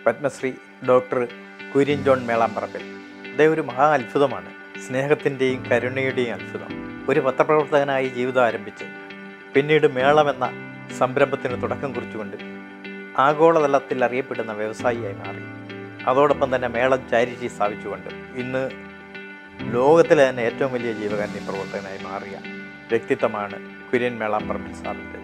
Padmashri doctor Kurian John Melamparambil അദ്ദേഹം ഒരു മഹാ അത്ഭുതമാണ് സ്നേഹത്തിൻ്റെയും കരുണയുടെയും അത്ഭുതം ഒരു പത്രപ്രവർത്തകനായി ജീവിതം ആരംഭിച്ച് പിന്നീട് മേളമെന്ന സംരംഭത്തിന് തുടക്കം കുറിച്ചുകൊണ്ട് ആഗോളതലത്തിൽ അറിയപ്പെടുന്ന വ്യവസായിയായി മാറി അതോടൊപ്പം തന്നെ മേളം ചാരിറ്റി സ്ഥാപിച്ചുകൊണ്ട് ഇന്ന് ലോകത്തിലെ തന്നെ ഏറ്റവും വലിയ ജീവകാരുണ്യ പ്രവർത്തകനായി മാറിയ വ്യക്തിത്വമാണ് കുര്യൻ മേളാമ്പറമ്പിൽ സാറിൻ്റെത്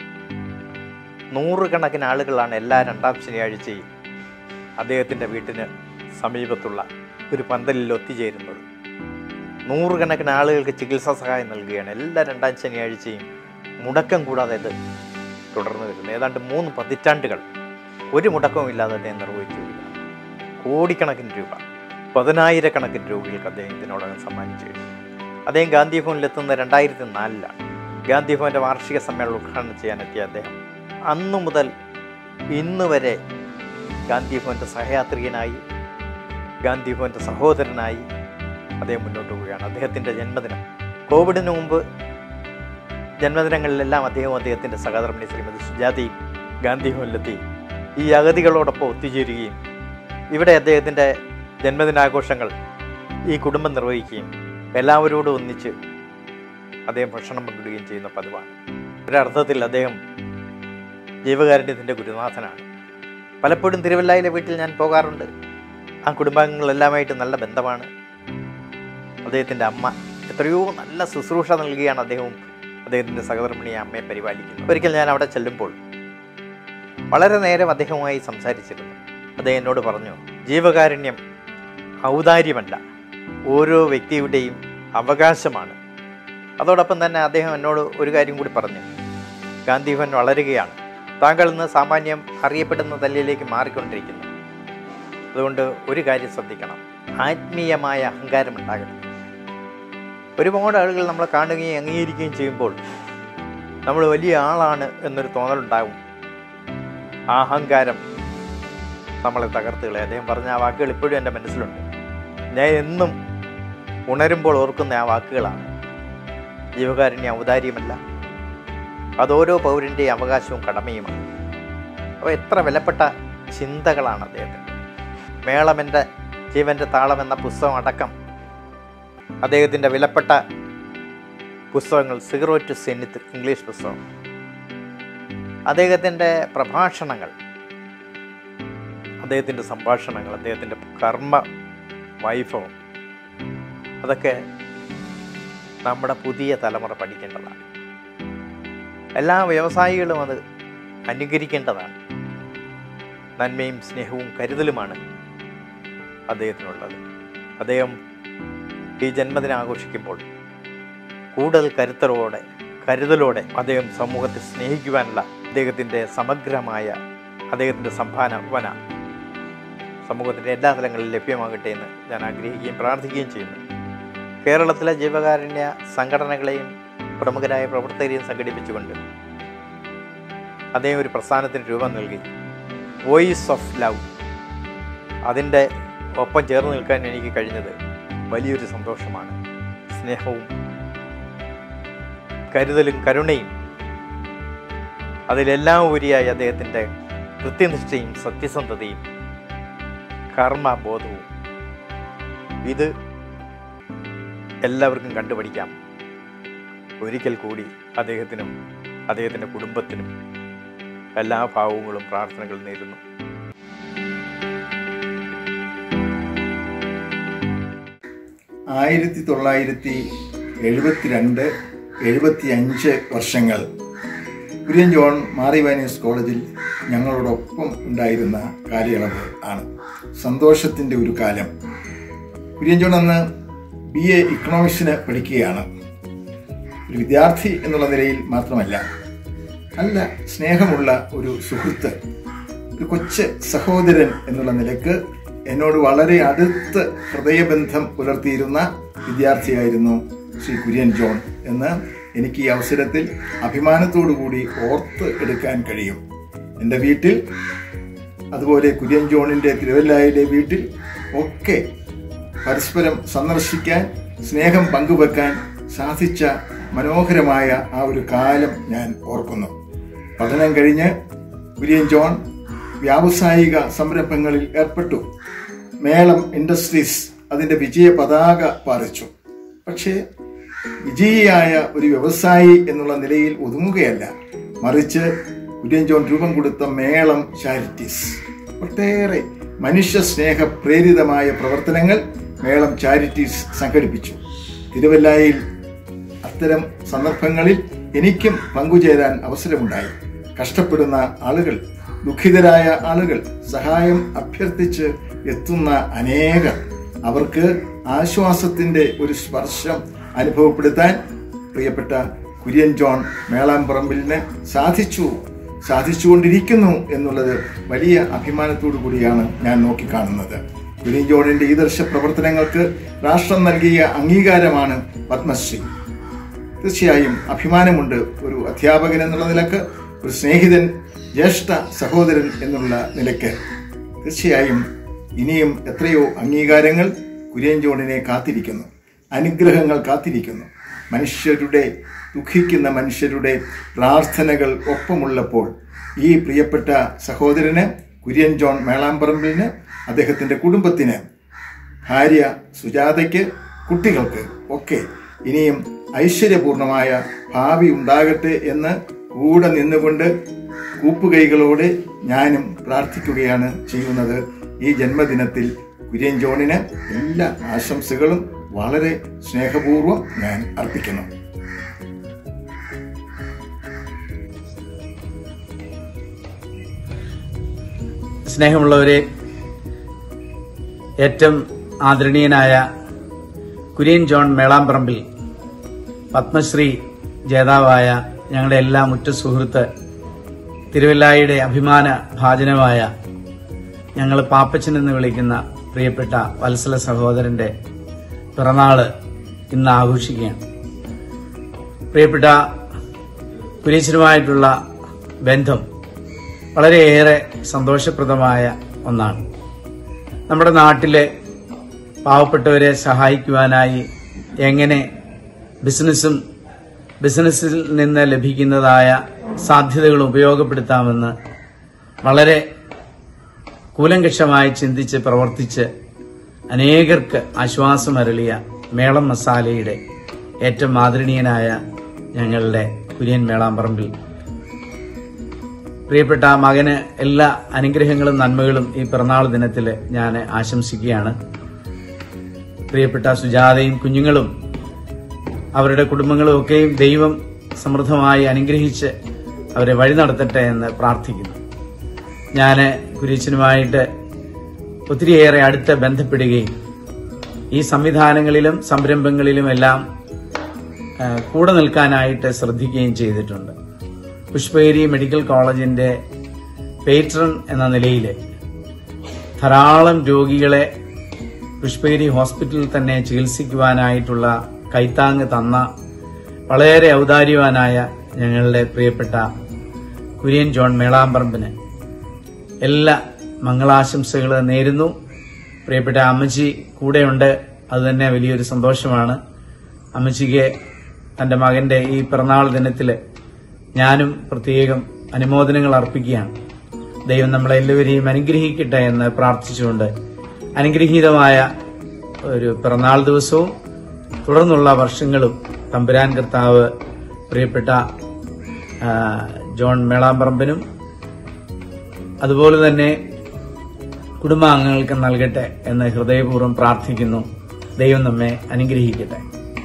നൂറുകണക്കിന് ആളുകളാണ് എല്ലാ രണ്ടാം ശനിയാഴ്ചയും അദ്ദേഹത്തിൻ്റെ വീട്ടിന് സമീപത്തുള്ള ഒരു പന്തലിൽ ഒത്തുചേരുന്നത് നൂറുകണക്കിന് ആളുകൾക്ക് ചികിത്സാ സഹായം നൽകുകയാണ് എല്ലാ രണ്ടാം ശനിയാഴ്ചയും മുടക്കം കൂടാതെ ഇത് തുടർന്നു വരുന്നു ഏതാണ്ട് മൂന്ന് പതിറ്റാണ്ടുകൾ ഒരു മുടക്കവും ഇല്ലാതെ അദ്ദേഹം നിർവഹിച്ചു വരിക കോടിക്കണക്കിന് രൂപ പതിനായിരക്കണക്കിന് രൂപകൾക്ക് അദ്ദേഹം ഇതിനോടകം സമ്മാനിച്ചു കഴിഞ്ഞു അദ്ദേഹം ഗാന്ധി ഭവനിലെത്തുന്ന രണ്ടായിരത്തി നാലിലാണ് ഗാന്ധി ഭവൻ്റെ വാർഷിക സമ്മേളനം ഉദ്ഘാടനം ചെയ്യാനെത്തിയ അദ്ദേഹം അന്നു മുതൽ ഇന്ന് വരെ ഗാന്ധി ഭവൻ്റെ സഹയാത്രികനായി ഗാന്ധി ഭവൻ്റെ സഹോദരനായി അദ്ദേഹം മുന്നോട്ട് പോവുകയാണ് അദ്ദേഹത്തിൻ്റെ ജന്മദിനം കോവിഡിന് മുമ്പ് ജന്മദിനങ്ങളിലെല്ലാം അദ്ദേഹവും അദ്ദേഹത്തിൻ്റെ സഹധർമ്മിണി ശ്രീമതി സുജാതയും ഗാന്ധി ഭവനിലെത്തി ഈ അഗതികളോടൊപ്പം ഒത്തുചേരുകയും ഇവിടെ അദ്ദേഹത്തിൻ്റെ ജന്മദിനാഘോഷങ്ങൾ ഈ കുടുംബം നിർവഹിക്കുകയും എല്ലാവരോടും ഒന്നിച്ച് അദ്ദേഹം ഭക്ഷണം പങ്കിടുകയും ചെയ്യുന്ന പതിവാണ് ഒരർത്ഥത്തിൽ അദ്ദേഹം ജീവകാരുണ്യത്തിൻ്റെ ഗുരുനാഥനാണ് പലപ്പോഴും തിരുവല്ലയിലെ വീട്ടിൽ ഞാൻ പോകാറുണ്ട് ആ കുടുംബാംഗങ്ങളെല്ലാമായിട്ട് നല്ല ബന്ധമാണ് അദ്ദേഹത്തിൻ്റെ അമ്മ എത്രയോ നല്ല ശുശ്രൂഷ നൽകുകയാണ് അദ്ദേഹവും അദ്ദേഹത്തിൻ്റെ സഹധർമ്മിണിയെ അമ്മയെ പരിപാലിക്കുന്നത് ഒരിക്കൽ ഞാൻ അവിടെ ചെല്ലുമ്പോൾ വളരെ നേരം അദ്ദേഹവുമായി സംസാരിച്ചിരുന്നു അദ്ദേഹം എന്നോട് പറഞ്ഞു ജീവകാരുണ്യം ഔദാര്യമല്ല ഓരോ വ്യക്തിയുടെയും അവകാശമാണ് അതോടൊപ്പം തന്നെ അദ്ദേഹം എന്നോട് ഒരു കാര്യം കൂടി പറഞ്ഞു ഗാന്ധിഭവൻ വളരുകയാണ് താങ്കൾ ഇന്ന് സാമാന്യം അറിയപ്പെടുന്ന തല്ലിലേക്ക് മാറിക്കൊണ്ടിരിക്കുന്നു അതുകൊണ്ട് ഒരു കാര്യം ശ്രദ്ധിക്കണം ആത്മീയമായ അഹങ്കാരം ഉണ്ടാകരുത് ഒരുപാട് ആളുകൾ നമ്മളെ കാണുകയും അംഗീകരിക്കുകയും ചെയ്യുമ്പോൾ നമ്മൾ വലിയ ആളാണ് എന്നൊരു തോന്നലുണ്ടാകും ആ അഹങ്കാരം നമ്മളെ തകർത്തുകളെ അദ്ദേഹം പറഞ്ഞ ആ വാക്കുകൾ ഇപ്പോഴും എൻ്റെ മനസ്സിലുണ്ട് ഞാൻ എന്നും ഉണരുമ്പോൾ ഓർക്കുന്ന ആ വാക്കുകളാണ് ജീവകാരുണ്യ ഔദാര്യമല്ല അതോരോ പൗരൻ്റെയും അവകാശവും കടമയുമാണ് അപ്പോൾ എത്ര വിലപ്പെട്ട ചിന്തകളാണ് അദ്ദേഹത്തിൻ്റെ മേളമെൻ്റെ ജീവൻ്റെ താളം എന്ന പുസ്തകം അടക്കം അദ്ദേഹത്തിൻ്റെ വിലപ്പെട്ട പുസ്തകങ്ങൾ സീറോ ടു സെനിത്ത് ഇംഗ്ലീഷ് പുസ്തകം അദ്ദേഹത്തിൻ്റെ പ്രഭാഷണങ്ങൾ അദ്ദേഹത്തിൻ്റെ സംഭാഷണങ്ങൾ അദ്ദേഹത്തിൻ്റെ കർമ്മ വൈഭവം അതൊക്കെ നമ്മുടെ പുതിയ തലമുറ പഠിക്കേണ്ടതാണ് എല്ലാ വ്യവസായികളും അത് അനുകരിക്കേണ്ടതാണ് നന്മയും സ്നേഹവും കരുതലുമാണ് അദ്ദേഹത്തിനുള്ളത് അദ്ദേഹം ഈ ജന്മദിനം ആഘോഷിക്കുമ്പോൾ കൂടുതൽ കരുത്തലോടെ കരുതലോടെ അദ്ദേഹം സമൂഹത്തെ സ്നേഹിക്കുവാനുള്ള അദ്ദേഹത്തിൻ്റെ സമഗ്രമായ അദ്ദേഹത്തിൻ്റെ സംഭാവന സമൂഹത്തിൻ്റെ എല്ലാ തലങ്ങളിലും ലഭ്യമാകട്ടെ എന്ന് ഞാൻ ആഗ്രഹിക്കുകയും പ്രാർത്ഥിക്കുകയും ചെയ്യുന്നു കേരളത്തിലെ ജീവകാരുണ്യ സംഘടനകളെയും പ്രമുഖരായ പ്രവർത്തകരെയും സംഘടിപ്പിച്ചുകൊണ്ട് അദ്ദേഹം ഒരു പ്രസ്ഥാനത്തിന് രൂപം നൽകി വോയിസ് ഓഫ് ലവ് അതിൻ്റെ ഒപ്പം ചേർന്ന് നിൽക്കാൻ എനിക്ക് കഴിഞ്ഞത് വലിയൊരു സന്തോഷമാണ് സ്നേഹവും കരുതലും കരുണയും അതിലെല്ലാം ഉപരിയായി അദ്ദേഹത്തിൻ്റെ കൃത്യനിഷ്ഠയും സത്യസന്ധതയും കർമ്മബോധവും ഇത് എല്ലാവർക്കും കണ്ടുപഠിക്കാം ഒരിക്കൽ കൂടി അദ്ദേഹത്തിനും അദ്ദേഹത്തിൻ്റെ കുടുംബത്തിനും എല്ലാ ഭാവങ്ങളും പ്രാർത്ഥനകളും നേരുന്നു ആയിരത്തി തൊള്ളായിരത്തി എഴുപത്തിരണ്ട് എഴുപത്തി അഞ്ച് വർഷങ്ങൾ കുര്യൻ ജോൺ മാറി വാനീസ് കോളേജിൽ ഞങ്ങളോടൊപ്പം ഉണ്ടായിരുന്ന കാലയളവ് ആണ് സന്തോഷത്തിൻ്റെ ഒരു കാലം കുര്യൻ ജോൺ അന്ന് ബി എ ഇക്കണോമിക്സിന് പഠിക്കുകയാണ് ഒരു വിദ്യാർത്ഥി എന്നുള്ള നിലയിൽ മാത്രമല്ല നല്ല സ്നേഹമുള്ള ഒരു സുഹൃത്ത് ഒരു കൊച്ച് സഹോദരൻ എന്നുള്ള നിലക്ക് എന്നോട് വളരെ അടുത്ത് ഹൃദയബന്ധം പുലർത്തിയിരുന്ന വിദ്യാർത്ഥിയായിരുന്നു ശ്രീ കുര്യൻ ജോൺ എന്ന് എനിക്ക് ഈ അവസരത്തിൽ അഭിമാനത്തോടു കൂടി ഓർത്ത് എടുക്കാൻ കഴിയും എൻ്റെ വീട്ടിൽ അതുപോലെ കുര്യൻ ജോണിൻ്റെ തിരുവല്ലായിലെ വീട്ടിൽ ഒക്കെ പരസ്പരം സന്ദർശിക്കാൻ സ്നേഹം പങ്കുവെക്കാൻ സാധിച്ച മനോഹരമായ ആ ഒരു കാലം ഞാൻ ഓർക്കുന്നു പഠനം കഴിഞ്ഞ് കുര്യൻ ജോൺ വ്യാവസായിക സംരംഭങ്ങളിൽ ഏർപ്പെട്ടു മേളം ഇൻഡസ്ട്രീസ് അതിന്റെ വിജയ പതാക പാറിച്ചു പക്ഷേ വിജയിയായ ഒരു വ്യവസായി എന്നുള്ള നിലയിൽ ഒതുങ്ങുകയല്ല മറിച്ച് കുര്യൻ ജോൺ രൂപം കൊടുത്ത മേളം ചാരിറ്റീസ് ഒട്ടേറെ മനുഷ്യ സ്നേഹ പ്രേരിതമായ പ്രവർത്തനങ്ങൾ മേളം ചാരിറ്റീസ് സംഘടിപ്പിച്ചു തിരുവല്ലായിൽ അത്തരം സന്ദർഭങ്ങളിൽ എനിക്കും പങ്കുചേരാൻ അവസരമുണ്ടായി കഷ്ടപ്പെടുന്ന ആളുകൾ ദുഃഖിതരായ ആളുകൾ സഹായം അഭ്യർത്ഥിച്ച് എത്തുന്ന അനേകർ അവർക്ക് ആശ്വാസത്തിന്റെ ഒരു സ്പർശം അനുഭവപ്പെടുത്താൻ പ്രിയപ്പെട്ട കുര്യൻ ജോൺ മേളാമ്പറമ്പിലിന് സാധിച്ചു സാധിച്ചുകൊണ്ടിരിക്കുന്നു എന്നുള്ളത് വലിയ അഭിമാനത്തോടു കൂടിയാണ് ഞാൻ നോക്കിക്കാണുന്നത് കുര്യൻ ജോണിന്റെ ഈ ദർശ പ്രവർത്തനങ്ങൾക്ക് രാഷ്ട്രം നൽകിയ അംഗീകാരമാണ് പത്മശ്രീ തീർച്ചയായും അഭിമാനമുണ്ട് ഒരു അധ്യാപകൻ എന്നുള്ള നിലക്ക് ഒരു സ്നേഹിതൻ ജ്യേഷ്ഠ സഹോദരൻ എന്നുള്ള നിലയ്ക്ക് തീർച്ചയായും ഇനിയും എത്രയോ അംഗീകാരങ്ങൾ കുര്യൻ ജോണിനെ കാത്തിരിക്കുന്നു അനുഗ്രഹങ്ങൾ കാത്തിരിക്കുന്നു മനുഷ്യരുടെ ദുഃഖിക്കുന്ന മനുഷ്യരുടെ പ്രാർത്ഥനകൾ ഒപ്പമുള്ളപ്പോൾ ഈ പ്രിയപ്പെട്ട സഹോദരന് കുര്യൻ ജോൺ മേളാമ്പറമ്പിലിന് അദ്ദേഹത്തിന്റെ കുടുംബത്തിന് ഭാര്യ സുജാതയ്ക്ക് കുട്ടികൾക്ക് ഒക്കെ ഇനിയും ഐശ്വര്യപൂർണമായ ഭാവി ഉണ്ടാകട്ടെ എന്ന് കൂടെ നിന്നുകൊണ്ട് കൂപ്പുകൈകളോടെ ഞാനും പ്രാർത്ഥിക്കുകയാണ് ചെയ്യുന്നത് ഈ ജന്മദിനത്തിൽ കുര്യൻ ജോണിന് എല്ലാ ആശംസകളും വളരെ സ്നേഹപൂർവ്വം ഞാൻ അർപ്പിക്കുന്നു സ്നേഹമുള്ളവരെ ഏറ്റവും ആദരണീയനായ കുര്യൻ ജോൺ മേളാമ്പറമ്പിൽ പത്മശ്രീ ജേതാവായ ഞങ്ങളുടെ എല്ലാ മുറ്റ സുഹൃത്ത് തിരുവല്ലായിയുടെ അഭിമാന ഭാജനമായ ഞങ്ങൾ പാപ്പച്ചൻ എന്ന് വിളിക്കുന്ന പ്രിയപ്പെട്ട വത്സല സഹോദരന്റെ പിറന്നാള് ഇന്ന് ആഘോഷിക്കുകയാണ് പ്രിയപ്പെട്ട കുര്യച്ചനുമായിട്ടുള്ള ബന്ധം വളരെയേറെ സന്തോഷപ്രദമായ ഒന്നാണ് നമ്മുടെ നാട്ടിലെ പാവപ്പെട്ടവരെ സഹായിക്കുവാനായി എങ്ങനെ ബിസിനസ്സും ബിസിനസ്സിൽ നിന്ന് ലഭിക്കുന്നതായ സാധ്യതകൾ ഉപയോഗപ്പെടുത്താമെന്ന് വളരെ കൂലങ്കഷമായി ചിന്തിച്ച് പ്രവർത്തിച്ച് അനേകർക്ക് ആശ്വാസമരളിയ മേളം മസാലയുടെ ഏറ്റവും ആദരണീയനായ ഞങ്ങളുടെ കുര്യൻ മേളാമ്പറമ്പിൽ പ്രിയപ്പെട്ട മകന് എല്ലാ അനുഗ്രഹങ്ങളും നന്മകളും ഈ പിറന്നാൾ ദിനത്തിൽ ഞാൻ ആശംസിക്കുകയാണ് പ്രിയപ്പെട്ട സുജാതയും കുഞ്ഞുങ്ങളും അവരുടെ കുടുംബങ്ങളും ഒക്കെയും ദൈവം സമൃദ്ധമായി അനുഗ്രഹിച്ച് അവരെ വഴി നടത്തട്ടെ എന്ന് പ്രാർത്ഥിക്കുന്നു ഞാൻ കുരിച്ചനുമായിട്ട് ഒത്തിരിയേറെ അടുത്ത് ബന്ധപ്പെടുകയും ഈ സംവിധാനങ്ങളിലും സംരംഭങ്ങളിലുമെല്ലാം ആ, കൂടെ നിൽക്കാനായിട്ട് ശ്രദ്ധിക്കുകയും ചെയ്തിട്ടുണ്ട് പുഷ്പഗിരി മെഡിക്കൽ കോളേജിന്റെ പേട്രൺ എന്ന നിലയിൽ ധാരാളം രോഗികളെ പുഷ്പഗിരി ഹോസ്പിറ്റലിൽ തന്നെ ചികിത്സിക്കുവാനായിട്ടുള്ള കൈത്താങ് തന്ന വളരെ ഔദാര്യവാനായ ഞങ്ങളുടെ പ്രിയപ്പെട്ട കുര്യൻ ജോൺ മേളാമ്പറമ്പിന് എല്ലാ മംഗളാശംസകൾ നേരുന്നു പ്രിയപ്പെട്ട അമ്മച്ചി കൂടെയുണ്ട് അത് തന്നെ വലിയൊരു സന്തോഷമാണ് അമ്മച്ചിക്ക് തന്റെ മകന്റെ ഈ പിറന്നാൾ ദിനത്തിൽ ഞാനും പ്രത്യേകം അനുമോദനങ്ങൾ അർപ്പിക്കുകയാണ് ദൈവം നമ്മളെല്ലാവരെയും അനുഗ്രഹിക്കട്ടെ എന്ന് പ്രാർത്ഥിച്ചുകൊണ്ട് അനുഗ്രഹീതമായ ഒരു പിറന്നാൾ ദിവസവും തുടർന്നുള്ള വർഷങ്ങളും തമ്പുരാൻ കർത്താവ് പ്രിയപ്പെട്ട ആ, ജോൺ മേളാമ്പറമ്പിനും അതുപോലെ തന്നെ കുടുംബാംഗങ്ങൾക്ക് നൽകട്ടെ എന്ന് ഹൃദയപൂർവ്വം പ്രാർത്ഥിക്കുന്നു ദൈവം നമ്മെ അനുഗ്രഹിക്കട്ടെ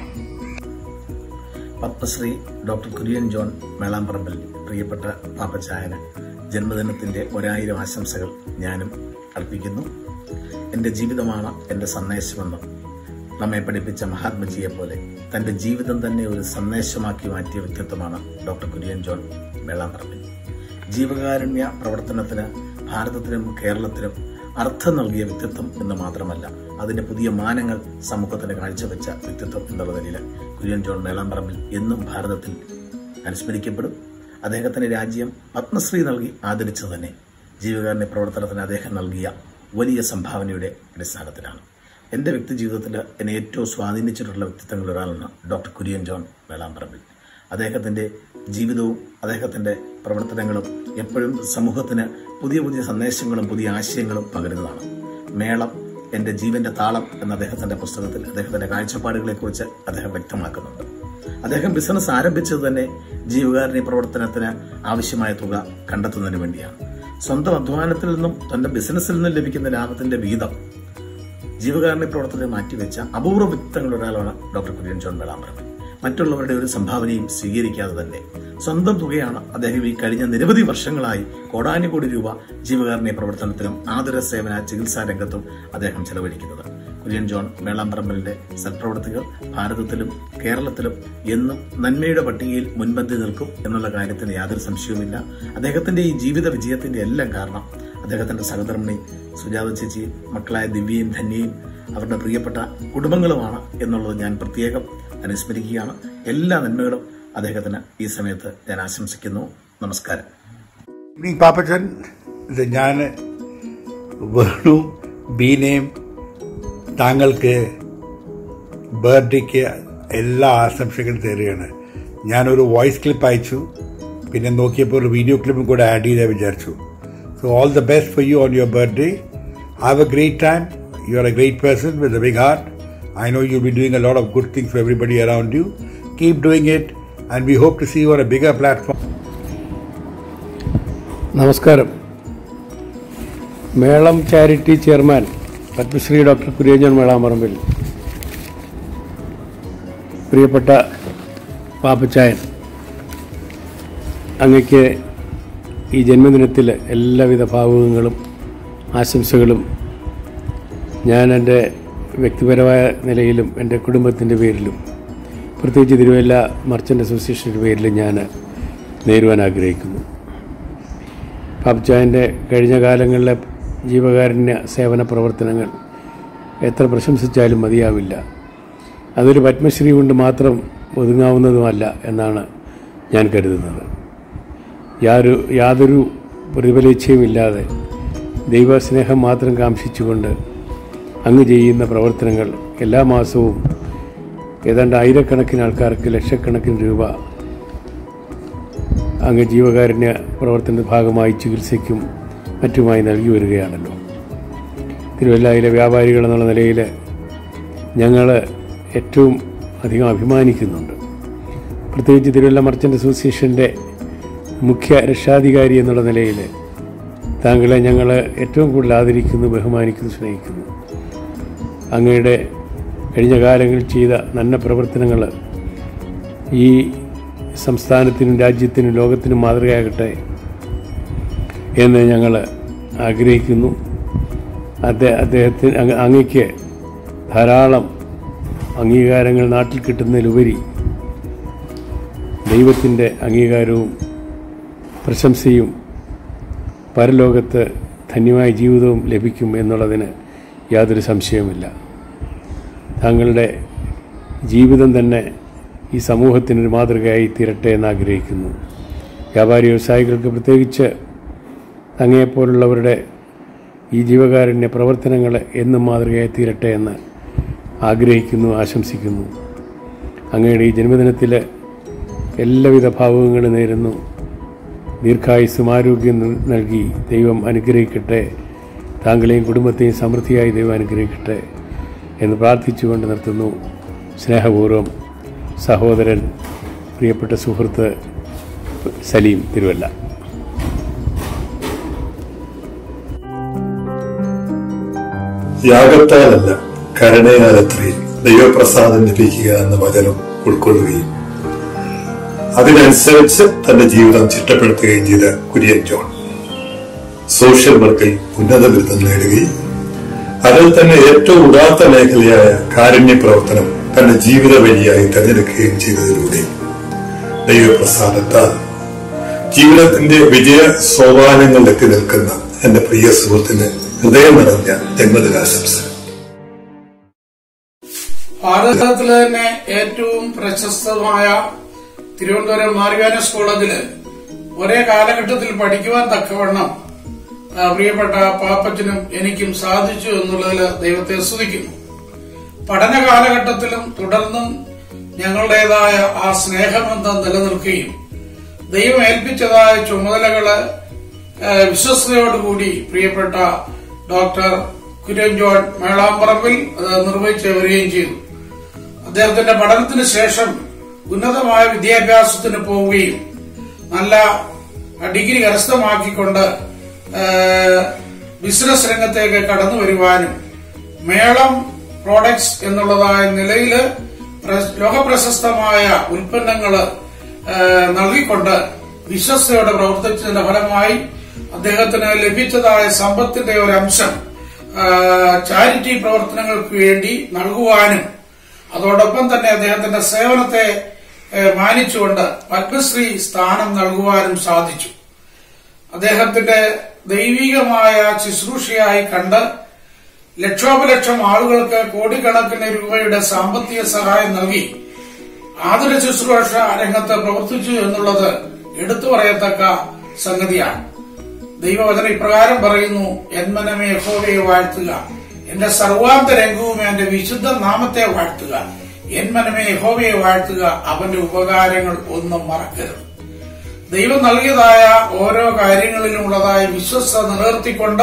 പത്മശ്രീ ഡോക്ടർ കുര്യൻ ജോൺ മേളാമ്പറമ്പിൽ പ്രിയപ്പെട്ട പാപ്പച്ചായന് ജന്മദിനത്തിന്റെ ഒരായിരം ആശംസകൾ ഞാനും അർപ്പിക്കുന്നു എന്റെ ജീവിതമാണ് എന്റെ സന്ദേശമെന്ന് നമ്മെ പഠിപ്പിച്ച മഹാത്മജിയെ പോലെ തന്റെ ജീവിതം തന്നെ ഒരു സന്ദേശമാക്കി മാറ്റിയ വ്യക്തിത്വമാണ് ഡോക്ടർ കുര്യൻ ജോൺ മേളാമ്പറമ്പിൽ ജീവകാരുണ്യ പ്രവർത്തനത്തിന് ഭാരതത്തിനും കേരളത്തിനും അർത്ഥം നൽകിയ വ്യക്തിത്വം എന്ന് മാത്രമല്ല അതിന്റെ പുതിയ മാനങ്ങൾ സമൂഹത്തിന് കാഴ്ചവെച്ച വ്യക്തിത്വം എന്നുള്ള നിലയിൽ കുര്യൻ ജോൺ മേളാമ്പറമ്പിൽ എന്നും ഭാരതത്തിൽ അനുസ്മരിക്കപ്പെടും അദ്ദേഹത്തിന് രാജ്യം പത്മശ്രീ നൽകി ആദരിച്ചത് തന്നെ ജീവകാരുണ്യ പ്രവർത്തനത്തിന് അദ്ദേഹം നൽകിയ വലിയ സംഭാവനയുടെ അടിസ്ഥാനത്തിലാണ് എൻ്റെ വ്യക്തി ജീവിതത്തിൽ എന്നെ ഏറ്റവും സ്വാധീനിച്ചിട്ടുള്ള വ്യക്തിത്വങ്ങളിൽ ഒരാളാണ് ഡോക്ടർ കുര്യൻ ജോൺ വേളാമ്പറമ്പിൽ അദ്ദേഹത്തിൻ്റെ ജീവിതവും അദ്ദേഹത്തിൻ്റെ പ്രവർത്തനങ്ങളും എപ്പോഴും സമൂഹത്തിന് പുതിയ പുതിയ സന്ദേശങ്ങളും പുതിയ ആശയങ്ങളും പകരുന്നതാണ് മേളം എന്റെ ജീവന്റെ താളം എന്ന അദ്ദേഹത്തിന്റെ പുസ്തകത്തിൽ അദ്ദേഹത്തിന്റെ കാഴ്ചപ്പാടുകളെക്കുറിച്ച് അദ്ദേഹം വ്യക്തമാക്കുന്നുണ്ട് അദ്ദേഹം ബിസിനസ് ആരംഭിച്ചത് തന്നെ ജീവകാരുണ്യ പ്രവർത്തനത്തിന് ആവശ്യമായ തുക കണ്ടെത്തുന്നതിന് വേണ്ടിയാണ് സ്വന്തം അധ്വാനത്തിൽ നിന്നും തന്റെ ബിസിനസ്സിൽ നിന്നും ലഭിക്കുന്ന ലാഭത്തിന്റെ വീതം ജീവകാരുണ്യ പ്രവർത്തനത്തെ മാറ്റിവെച്ച അപൂർവ വ്യക്തികളിൽ ഒരാളാണ് ഡോക്ടർ കുര്യൻ ജോൺ വേളാമ്പറമ്പ് മറ്റുള്ളവരുടെ ഒരു സംഭാവനയും സ്വീകരിക്കാതെ തന്നെ സ്വന്തം തുകയാണ് അദ്ദേഹം ഈ കഴിഞ്ഞ നിരവധി വർഷങ്ങളായി കോടാനുകോടി രൂപ ജീവകാരുണ്യ പ്രവർത്തനത്തിനും ആതുര സേവന ചികിത്സാ രംഗത്തും അദ്ദേഹം ചെലവഴിക്കുന്നത് കുര്യൻ ജോൺ വേളാമ്പറമ്പലിന്റെ സൽപ്രവർത്തികൾ ഭാരതത്തിലും കേരളത്തിലും എന്നും നന്മയുടെ പട്ടികയിൽ മുൻപന്തി നിൽക്കും എന്നുള്ള കാര്യത്തിന് യാതൊരു സംശയവുമില്ല അദ്ദേഹത്തിന്റെ ഈ ജീവിത വിജയത്തിന്റെ എല്ലാം കാരണം അദ്ദേഹത്തിന്റെ സഹധർമ്മിണി സുജാത ചേച്ചി മക്കളായ ദിവ്യയും ധന്യയും അവരുടെ പ്രിയപ്പെട്ട കുടുംബങ്ങളുമാണ് എന്നുള്ളത് ഞാൻ പ്രത്യേകം അനുസ്മരിക്കുകയാണ് എല്ലാ നന്മകളും അദ്ദേഹത്തിന് ഈ സമയത്ത് ഞാൻ ആശംസിക്കുന്നു നമസ്കാരം ഈവനിങ് പാപ്പച്ചൻ ഇത് ഞാൻ വേണു ബീനയും താങ്കൾക്ക് ബർത്ത്ഡേക്ക് എല്ലാ ആശംസകളും തരികയാണ് ഞാനൊരു വോയിസ് ക്ലിപ്പ് അയച്ചു പിന്നെ നോക്കിയപ്പോൾ ഒരു വീഡിയോ ക്ലിപ്പും കൂടെ ആഡ് ചെയ്താൽ വിചാരിച്ചു so all the best for you on your birthday have a great time you are a great person with a big heart I know you be doing a lot of good things for everybody around you keep doing it and we hope to see you on a bigger platform നമസ്കാരം Melam charity chairman Padmashri doctor Kurian Melamparambil പ്രിയപ്പെട്ട പാപ്പച്ചായൻ അങ്ങയ്ക്ക് ഈ ജന്മദിനത്തിൽ എല്ലാവിധ ഭാവുകങ്ങളും ആശംസകളും ഞാൻ എൻ്റെ വ്യക്തിപരമായ നിലയിലും എൻ്റെ കുടുംബത്തിൻ്റെ പേരിലും പ്രത്യേകിച്ച് തിരുവല്ല മർച്ചൻ്റ് അസോസിയേഷൻ്റെ പേരിലും ഞാൻ നേരുവാൻ ആഗ്രഹിക്കുന്നു പാപ്ചായൻ്റെ കഴിഞ്ഞ കാലങ്ങളിലെ ജീവകാരുണ്യ സേവന പ്രവർത്തനങ്ങൾ എത്ര പ്രശംസിച്ചാലും മതിയാവില്ല അതൊരു പത്മശ്രീ കൊണ്ട് മാത്രം ഒതുങ്ങാവുന്നതുമല്ല എന്നാണ് ഞാൻ കരുതുന്നത് യാതൊരു യാതൊരു പ്രതിഫലേച്ഛയുമില്ലാതെ ദൈവസ്നേഹം മാത്രം കാംക്ഷിച്ചുകൊണ്ട് അങ്ങ് ചെയ്യുന്ന പ്രവർത്തനങ്ങൾ എല്ലാ മാസവും ഏതാണ്ട് ആയിരക്കണക്കിന് ആൾക്കാർക്ക് ലക്ഷക്കണക്കിന് രൂപ അങ്ങ് ജീവകാരുണ്യ പ്രവർത്തന ഭാഗമായി ചികിത്സയ്ക്കും മറ്റുമായി നൽകി വരികയാണല്ലോ തിരുവല്ലയിലെ വ്യാപാരികൾ എന്നുള്ള നിലയിൽ ഞങ്ങൾ ഏറ്റവും അധികം അഭിമാനിക്കുന്നുണ്ട് പ്രത്യേകിച്ച് തിരുവല്ല മർച്ചൻ്റ് അസോസിയേഷൻ്റെ മുഖ്യ രക്ഷാധികാരി എന്നുള്ള നിലയിൽ താങ്കളെ ഞങ്ങൾ ഏറ്റവും കൂടുതൽ ആദരിക്കുന്നു ബഹുമാനിക്കുന്നു സ്നേഹിക്കുന്നു അങ്ങയുടെ കഴിഞ്ഞ കാലങ്ങളിൽ ചെയ്ത നല്ല പ്രവർത്തനങ്ങൾ ഈ സംസ്ഥാനത്തിനും രാജ്യത്തിനും ലോകത്തിനും മാതൃകയാകട്ടെ എന്ന് ഞങ്ങൾ ആഗ്രഹിക്കുന്നു അദ്ദേഹ അദ്ദേഹത്തിന് അങ്ങ് അങ്ങയ്ക്ക് ധാരാളം അംഗീകാരങ്ങൾ നാട്ടിൽ കിട്ടുന്നതിലുപരി ദൈവത്തിൻ്റെ അംഗീകാരവും പ്രശംസയും പരലോകത്ത് ധന്യമായ ജീവിതവും ലഭിക്കും എന്നുള്ളതിന് യാതൊരു സംശയവുമില്ല താങ്കളുടെ ജീവിതം തന്നെ ഈ സമൂഹത്തിനൊരു മാതൃകയായി തീരട്ടെ എന്ന് ആഗ്രഹിക്കുന്നു വ്യാപാരി വ്യവസായികൾക്ക് പ്രത്യേകിച്ച് അങ്ങയെപ്പോലുള്ളവരുടെ ഈ ജീവകാരുണ്യ പ്രവർത്തനങ്ങൾ എന്നും മാതൃകയായി തീരട്ടെ എന്ന് ആഗ്രഹിക്കുന്നു ആശംസിക്കുന്നു അങ്ങയുടെ ഈ ജന്മദിനത്തിൽ എല്ലാവിധ ഭാവുകങ്ങളും നേരുന്നു ദീർഘായുസ്സും ആരോഗ്യം നൽ- നൽകി ദൈവം അനുഗ്രഹിക്കട്ടെ താങ്കളെയും കുടുംബത്തെയും സമൃദ്ധിയായി ദൈവം അനുഗ്രഹിക്കട്ടെ എന്ന് പ്രാർത്ഥിച്ചുകൊണ്ട് നിർത്തുന്നു സ്നേഹപൂർവ്വം സഹോദരൻ പ്രിയപ്പെട്ട സുഹൃത്ത് സലീം തിരുവല്ല യാഗത്താലല്ല കരുണയാലത്രേ ദൈവപ്രസാദം ലഭിക്കുക എന്ന വചനം ഉൾക്കൊള്ളുകയും അതിനനുസരിച്ച് തന്റെ ജീവിതം ചിട്ടപ്പെടുത്തുകയും ചെയ്ത കുര്യൻ ജോൺ സോഷ്യൽ വർക്കിൽ ഉന്നത ബിരുദം നേടുകയും അതിൽ തന്നെ ഏറ്റവും ഉദാത്ത മേഖലയായ കാരുണ്യ പ്രവർത്തനം തന്റെ ജീവിത വഴിയായി തെരഞ്ഞെടുക്കുകയും ചെയ്തതിലൂടെ ദൈവപ്രസാദത്താൽ ജീവിതത്തിന്റെ വിജയ സോപാനങ്ങളിൽ എത്തി നിൽക്കുന്ന എന്റെ പ്രിയ സുഹൃത്തിന് ഹൃദയം നിറഞ്ഞ ജന്മദിനാശംസ ഭാരതത്തിലെ തന്നെ ഏറ്റവും പ്രശസ്തമായ തിരുവനന്തപുരം മാർഗാനസ് കോളേജില് ഒരേ കാലഘട്ടത്തിൽ പഠിക്കുവാൻ തക്കവണ്ണം ആ, പ്രിയപ്പെട്ട പാപ്പച്ചനും എനിക്കും സാധിച്ചു എന്നുള്ളതിൽ ദൈവത്തെ സ്തുതിക്കുന്നു പഠന കാലഘട്ടത്തിലും തുടർന്നും ഞങ്ങളുടേതായ ആ സ്നേഹബന്ധം നിലനിൽക്കുകയും ദൈവം ഏൽപ്പിച്ചതായ ചുമതലകള് ഏഹ്, വിശ്വസ്തയോടുകൂടി പ്രിയപ്പെട്ട ഡോക്ടർ കുര്യൻ ജോൺ മേളാമ്പറമ്പിൽ അത് നിർവഹിച്ച് വരികയും ചെയ്തു അദ്ദേഹത്തിന്റെ പഠനത്തിന് ശേഷം ഉന്നതമായ വിദ്യാഭ്യാസത്തിന് പോവുകയും നല്ല ഡിഗ്രി കരസ്ഥമാക്കിക്കൊണ്ട് ഏഹ്, ബിസിനസ് രംഗത്തേക്ക് കടന്നു വരുവാനും മേളം പ്രോഡക്ട്സ് എന്നുള്ളതായ നിലയിൽ ലോകപ്രശസ്തമായ ഉൽപ്പന്നങ്ങള് ഏഹ്, നൽകിക്കൊണ്ട് വിശ്വസ്തയോടെ പ്രവർത്തിച്ചതിന്റെ ഫലമായി അദ്ദേഹത്തിന് ലഭിച്ചതായ സമ്പത്തിന്റെ ഒരു അംശം ഏഹ്, ചാരിറ്റി പ്രവർത്തനങ്ങൾക്ക് വേണ്ടി നൽകുവാനും അതോടൊപ്പം തന്നെ അദ്ദേഹത്തിന്റെ സേവനത്തെ ഏഹ്, മാനിച്ചുകൊണ്ട് പത്മശ്രീ സ്ഥാനം നൽകുവാനും സാധിച്ചു അദ്ദേഹത്തിന്റെ ദൈവികമായ ശുശ്രൂഷയായി കണ്ട് ലക്ഷോപലക്ഷം ആളുകൾക്ക് കോടിക്കണക്കിന് രൂപയുടെ സാമ്പത്തിക സഹായം നൽകി ആതുര ശുശ്രൂഷ രംഗത്ത് പ്രവർത്തിച്ചു എന്നുള്ളത് എടുത്തു പറയത്തക്ക സംഗതിയാണ് ദൈവവചനം ഇപ്രകാരം പറയുന്നു എന്മനമേ യഹോവയെ വാഴ്ത്തുക എന്റെ സർവാന്തരംഗവും എന്റെ വിശുദ്ധ നാമത്തെ വാഴ്ത്തുക എന്മനമേ യഹോവയെ വാഴ്ത്തുക അവന്റെ ഉപകാരങ്ങൾ ഒന്നും മറക്കരുത് ദൈവം നൽകിയതായ ഓരോ കാര്യങ്ങളിലുമുള്ളതായ വിശ്വസ്ത നിലനിർത്തിക്കൊണ്ട്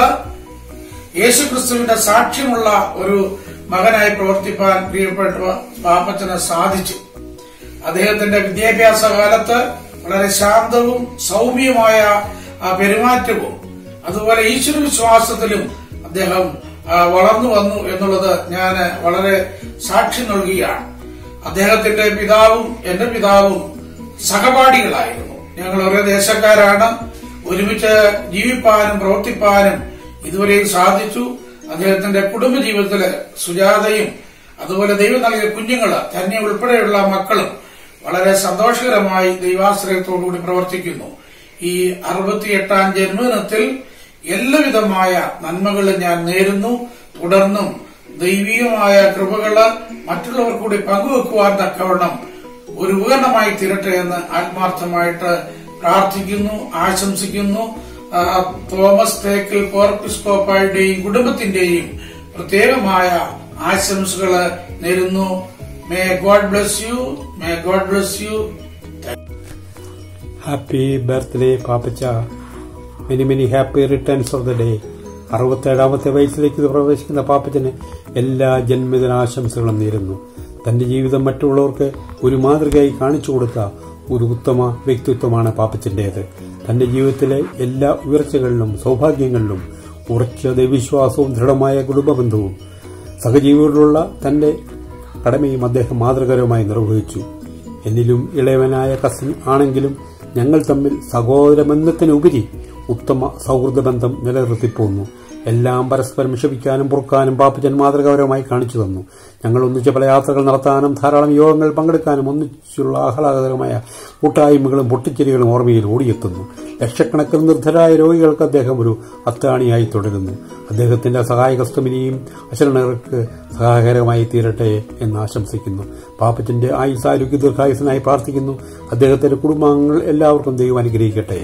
യേശുക്രിസ്തുവിന്റെ സാക്ഷ്യമുള്ള ഒരു മകനായി പ്രവർത്തിപ്പാൻ പ്രിയപ്പെട്ട പാപ്പച്ചന് സാധിച്ചു അദ്ദേഹത്തിന്റെ വിദ്യാഭ്യാസ കാലത്ത് വളരെ ശാന്തവും സൗമ്യമായ ആ പെരുമാറ്റവും അതുപോലെ ഈശ്വര വിശ്വാസത്തിലും അദ്ദേഹം ആ, വളർന്നു വന്നു എന്നുള്ളത് ഞാൻ വളരെ സാക്ഷി നൽകുകയാണ് അദ്ദേഹത്തിന്റെ പിതാവും എന്റെ പിതാവും സഹപാഠികളായിരുന്നു ഞങ്ങൾ ഒരേ ദേശക്കാരാണ് ഒരുമിച്ച് ജീവിപ്പാനും പ്രവർത്തിപ്പാനും ഇതുവരെയും സാധിച്ചു അദ്ദേഹത്തിന്റെ കുടുംബജീവിതത്തില് സുജാതയും അതുപോലെ ദൈവം നൽകിയ കുഞ്ഞുങ്ങള് തന്നെ ഉൾപ്പെടെയുള്ള മക്കളും വളരെ സന്തോഷകരമായി ദൈവാശ്രയത്തോടുകൂടി പ്രവർത്തിക്കുന്നു ഈ അറുപത്തിയെട്ടാം ജന്മദിനത്തിൽ എല്ലാവിധമായ നന്മകളും ഞാൻ നേരുന്നു തുടർന്നും ദൈവികമായ കൃപകള് മറ്റുള്ളവർ കൂടി പങ്കുവെക്കുവാൻ തക്കവണ്ണം ഒരു ഉപകരണമായി തീരട്ടെ എന്ന് ആത്മാർത്ഥമായിട്ട് പ്രാർത്ഥിക്കുന്നു ആശംസിക്കുന്നു ആ, തോമസ് തേക്കിൽ കോർപ്പിസ്കോപ്പായുടെയും കുടുംബത്തിന്റെയും പ്രത്യേകമായ ആശംസകള് നേരുന്നു may God bless you may God bless you happy birthday Pappacha many many happy returns of the day അറുപത്തേഴാമത്തെ വയസ്സിലേക്ക് പ്രവേശിക്കുന്ന പാപ്പച്ചന് എല്ലാ ജന്മദിനാശംസകളും നേരുന്നു തന്റെ ജീവിതം മറ്റുള്ളവർക്ക് ഒരു മാതൃകയായി കാണിച്ചു കൊടുത്ത ഒരു ഉത്തമ വ്യക്തിത്വമാണ് പാപ്പച്ചന്റേത് തന്റെ ജീവിതത്തിലെ എല്ലാ ഉയർച്ചകളിലും സൗഭാഗ്യങ്ങളിലും ഉറച്ച ദൈവവിശ്വാസവും ദൃഢമായ കുടുംബബന്ധവും സഹജീവികളോടുള്ള തന്റെ കടമയും അദ്ദേഹം മാതൃകരമായി നിർവഹിച്ചു എന്നിലും ഇളയവനായ കസിൻ ആണെങ്കിലും ഞങ്ങൾ തമ്മിൽ സഹോദരബന്ധത്തിനുപരി ഉത്തമ സൗഹൃദ ബന്ധം നിലനിർത്തിപ്പോന്നു എല്ലാം പരസ്പരം ക്ഷമിക്കാനും പൊറുക്കാനും പാപ്പച്ചൻ മാതൃകാപരമായി കാണിച്ചു തന്നു ഞങ്ങൾ ഒന്നിച്ച് പല യാത്രകൾ നടത്താനും ധാരാളം യോഗങ്ങൾ പങ്കെടുക്കാനും ഒന്നിച്ചുള്ള ആഹ്ലാദകരമായ കൂട്ടായ്മകളും പൊട്ടിച്ചിരികളും ഓർമ്മയിൽ ഓടിയെത്തുന്നു ലക്ഷക്കണക്കിന് നിർദ്ധരായ രോഗികൾക്ക് അദ്ദേഹം ഒരു അത്താണിയായി തുടരുന്നു അദ്ദേഹത്തിന്റെ സഹായകസ്തമിനിയും അശരണർക്ക് സഹായകരമായി തീരട്ടെ എന്ന് ആശംസിക്കുന്നു പാപ്പച്ചന്റെ ആയുസ് ആരോഗ്യ ദീർഘായുസനായി പ്രാർത്ഥിക്കുന്നു അദ്ദേഹത്തിന്റെ കുടുംബാംഗങ്ങൾ എല്ലാവർക്കും ദൈവം അനുഗ്രഹിക്കട്ടെ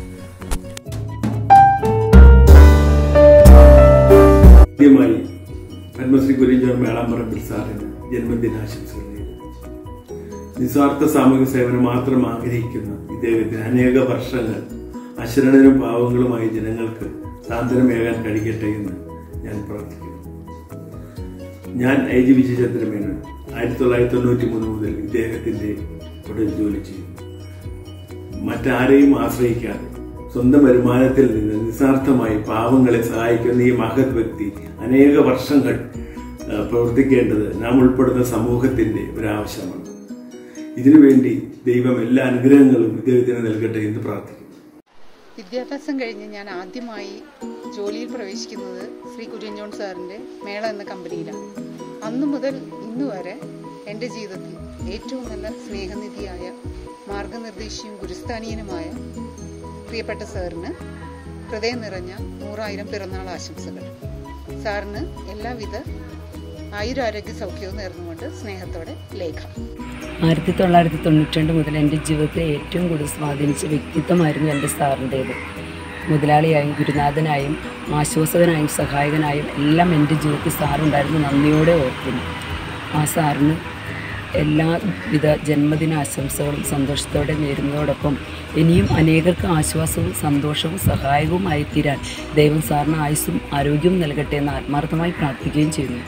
ആദ്യമായി പത്മശ്രീ കുര്യൻ മേളാമ്പറമ്പിൽ സാറിന് ജന്മദിനാശംസകൾ നേരുന്നു നിസ്വാർത്ഥ സാമൂഹിക സേവനം മാത്രം ആഗ്രഹിക്കുന്ന ഇദ്ദേഹത്തിന് അനേക വർഷങ്ങൾ അശരണനും പാവങ്ങളുമായി ജനങ്ങൾക്ക് സാന്ത്വനമേകാൻ കഴിയട്ടെ എന്ന് ഞാൻ പ്രാർത്ഥിക്കുന്നു ഞാൻ ഐ ജി വിജയചന്ദ്രമേനോൻ ആയിരത്തി തൊള്ളായിരത്തി തൊണ്ണൂറ്റി മൂന്ന് മുതൽ ഇദ്ദേഹത്തിന്റെ കൂടെ ജോലി ചെയ്യുന്നു മറ്റാരെയും ആശ്രയിക്കാതെ സ്വന്തം വരുമാനത്തിൽ നിന്ന് നിസ്വാർത്ഥമായി പാവങ്ങളെ സഹായിക്കുന്ന ഈ മഹത് വ്യക്തി അനേക വർഷങ്ങൾ ആ, പ്രവർത്തിക്കേണ്ടത് നാം ഉൾപ്പെടുന്ന സമൂഹത്തിന്റെ ഒരാവശ്യമാണ് ഇതിനുവേണ്ടി ദൈവം എല്ലാ അനുഗ്രഹങ്ങളും ഇദ്ദേഹത്തിന് നൽകട്ടെ എന്ന് പ്രാർത്ഥിക്കുന്നു വിദ്യാഭ്യാസം കഴിഞ്ഞ് ഞാൻ ആദ്യമായി ജോലിയിൽ പ്രവേശിക്കുന്നത് ശ്രീ കുര്യൻ ജോൺ സാറിൻ്റെ മേള എന്ന കമ്പനിയിലാണ് അന്നു മുതൽ ഇന്നു വരെ എൻ്റെ ജീവിതത്തിൽ ഏറ്റവും നല്ല സ്നേഹനിധിയായ മാർഗനിർദ്ദേശിയും ഗുരുസ്ഥാനീയനുമായ പ്രിയപ്പെട്ട സാറിന് ഹൃദയം നിറഞ്ഞ നൂറായിരം പിറന്നാൾ ആശംസകൾ സാറിന് എല്ലാവിധ ആയുരാരോഗ്യ സൗഖ്യവും നേർന്നുകൊണ്ട് സ്നേഹത്തോടെ ലേഖ ആയിരത്തി തൊള്ളായിരത്തി തൊണ്ണൂറ്റി രണ്ട് മുതൽ എൻ്റെ ജീവിതത്തെ ഏറ്റവും കൂടുതൽ സ്വാധീനിച്ച വ്യക്തിത്വമായിരുന്നു എൻ്റെ സാറിൻ്റേത് മുതലാളിയായും ഗുരുനാഥനായും ആശ്വാസകനായും സഹായകനായും എല്ലാം എൻ്റെ ജീവിതത്തിൽ സാറുണ്ടായിരുന്നു നന്ദിയോടെ ഓർക്കുന്നു ആ സാറിന് എല്ലാവിധ ജന്മദിനാശംസകളും സന്തോഷത്തോടെ നേരുന്നതോടൊപ്പം ഇനിയും അനേകർക്ക് ആശ്വാസവും സന്തോഷവും സഹായവുമായി തീരാൻ ദൈവം സാറിന് ആയുസ്സും ആരോഗ്യവും നൽകട്ടെ എന്ന് ആത്മാർത്ഥമായി പ്രാർത്ഥിക്കുകയും ചെയ്യുന്നു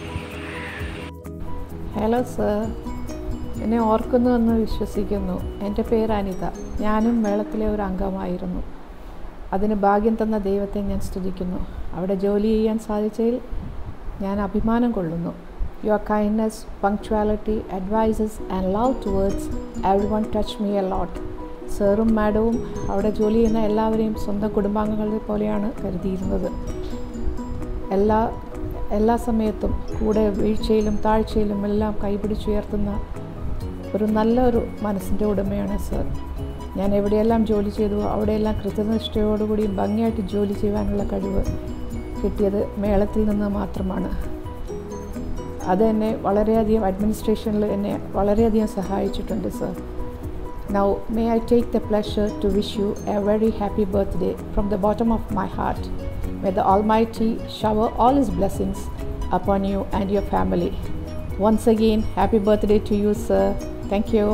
ഹലോ സർ എന്നെ ഓർക്കുന്നുവെന്ന് വിശ്വസിക്കുന്നു എൻ്റെ പേര് അനിത ഞാനും മേളത്തിലെ ഒരു അംഗമായിരുന്നു അതിന് ഭാഗ്യം തന്ന ദൈവത്തെ ഞാൻ സ്തുതിക്കുന്നു അവിടെ ജോലി ചെയ്യാൻ സാധിച്ചതിൽ ഞാൻ അഭിമാനം കൊള്ളുന്നു your kindness punctuality advises and love towards every one touch me a lot സാറും മാഡവും അവിടെ ജോലി ചെയ്യുന്ന എല്ലാവരെയും സ്വന്തം കുടുംബാംഗങ്ങളെ പോലെയാണ് കരുതിയിരുന്നത് എല്ലാ എല്ലാ സമയത്തും കൂടെ വീഴ്ചയിലും താഴ്ചയിലും എല്ലാം കൈപിടിച്ചുയർത്തുന്ന ഒരു നല്ലൊരു മനസ്സിൻ്റെ ഉടമയാണ് സർ ഞാൻ എവിടെയെല്ലാം ജോലി ചെയ്തു അവിടെയെല്ലാം കൃത്യനിഷ്ഠയോടുകൂടി ഭംഗിയായിട്ട് ജോലി ചെയ്യാനുള്ള കഴിവ് കിട്ടിയത് മേളത്തിൽ നിന്ന് മാത്രമാണ് അത് എന്നെ വളരെയധികം അഡ്മിനിസ്ട്രേഷനിൽ എന്നെ വളരെയധികം സഹായിച്ചിട്ടുണ്ട് sir Now, may I take the pleasure to wish you a very happy birthday from the bottom of my heart. May the Almighty shower all His blessings upon you and your family. Once again, happy birthday to you, sir. Thank you.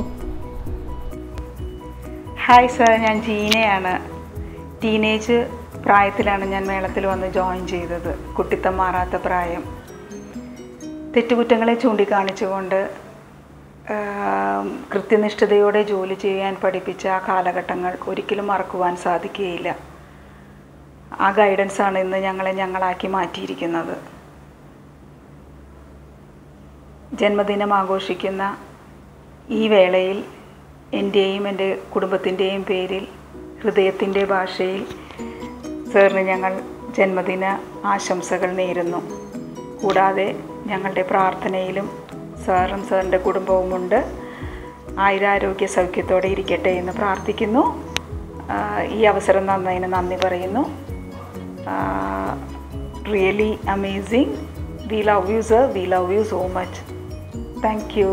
Hi sir ഞാൻ ജീനയാണ് teenage പ്രായത്തിലാണ് ഞാൻ മേളത്തിൽ വന്ന് join ചെയ്തത് കുട്ടിത്തം മാറാത്ത പ്രായം തെറ്റുകുറ്റങ്ങളെ ചൂണ്ടിക്കാണിച്ചുകൊണ്ട് ആം, കൃത്യനിഷ്ഠതയോടെ ജോലി ചെയ്യാൻ പഠിപ്പിച്ച ആ കാലഘട്ടങ്ങൾ ഒരിക്കലും മറക്കുവാൻ സാധിക്കുകയില്ല ആ ഗൈഡൻസാണ് ഇന്ന് ഞങ്ങളെ ഞങ്ങളാക്കി മാറ്റിയിരിക്കുന്നത് ജന്മദിനം ആഘോഷിക്കുന്ന ഈ വേളയിൽ എൻ്റെയും എൻ്റെ കുടുംബത്തിൻ്റെയും പേരിൽ ഹൃദയത്തിൻ്റെ ഭാഷയിൽ സാറിന് ഞങ്ങൾ ജന്മദിന ആശംസകൾ നേരുന്നു കൂടാതെ ഞങ്ങളുടെ പ്രാർത്ഥനയിലും സാറും സാറിൻ്റെ കുടുംബവുമുണ്ട് ആയുരാരോഗ്യ സൗഖ്യത്തോടെ ഇരിക്കട്ടെ എന്ന് പ്രാർത്ഥിക്കുന്നു ആ, ഈ അവസരം തന്നതിന് നന്ദി പറയുന്നു really amazing we love you sir we love you so much thank you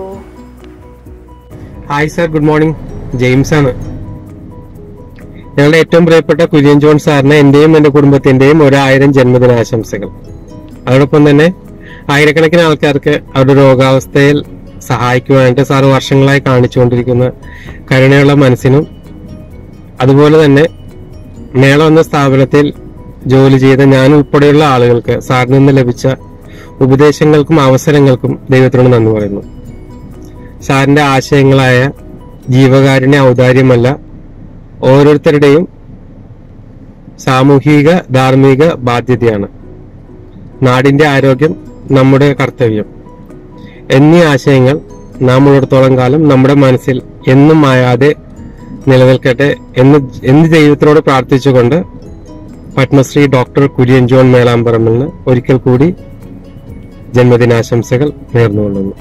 hi sir good morning James ആണ് ഞങ്ങളുടെ ഏറ്റവും പ്രിയപ്പെട്ട കുര്യൻ ജോൺ സാറിന് എന്റെയും എന്റെ കുടുംബത്തിന്റെയും ഒരായിരം ജന്മദിനാശംസകൾ അതോടൊപ്പം തന്നെ ആയിരക്കണക്കിന് ആൾക്കാർക്ക് അവരുടെ രോഗാവസ്ഥയിൽ സഹായിക്കുവാനായിട്ട് സാർ വർഷങ്ങളായി കാണിച്ചുകൊണ്ടിരിക്കുന്ന കരുണയുള്ള മനസ്സിനും അതുപോലെ തന്നെ മേള എന്ന സ്ഥാപനത്തിൽ ജോലി ചെയ്ത ഞാൻ ഉൾപ്പെടെയുള്ള ആളുകൾക്ക് സാറിൽ നിന്ന് ലഭിച്ച ഉപദേശങ്ങൾക്കും അവസരങ്ങൾക്കും ദൈവത്തിനോട് നന്ദി പറയുന്നു സാറിന്റെ ആശയങ്ങളായ ജീവകാരുണ്യ ഔദാര്യമല്ല ഓരോരുത്തരുടെയും സാമൂഹിക ധാർമ്മിക ബാധ്യതയാണ് നാടിന്റെ ആരോഗ്യം നമ്മുടെ കർത്തവ്യം എന്നീ ആശയങ്ങൾ നാം ഉള്ളിടത്തോളം കാലം നമ്മുടെ മനസ്സിൽ എന്നും മായാതെ നിലനിൽക്കട്ടെ എന്ന് എന്ന് ദൈവത്തിനോട് പ്രാർത്ഥിച്ചുകൊണ്ട് പത്മശ്രീ ഡോക്ടർ കുര്യൻ ജോൺ മേളാമ്പറമ്പലിന് ഒരിക്കൽ കൂടി ജന്മദിനാശംസകൾ നേർന്നുകൊള്ളുന്നു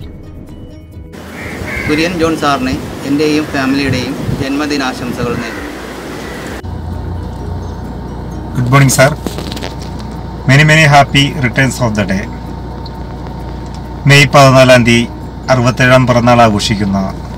കുര്യൻ ജോൺ സാറിന് എൻ്റെയും ഫാമിലിയുടെയും ജന്മദിനാശംസകൾ നേരുന്നു good morning sir many many happy returns of the day May പതിനാലാം തീയതി അറുപത്തേഴാം പിറന്നാൾ ആഘോഷിക്കുന്ന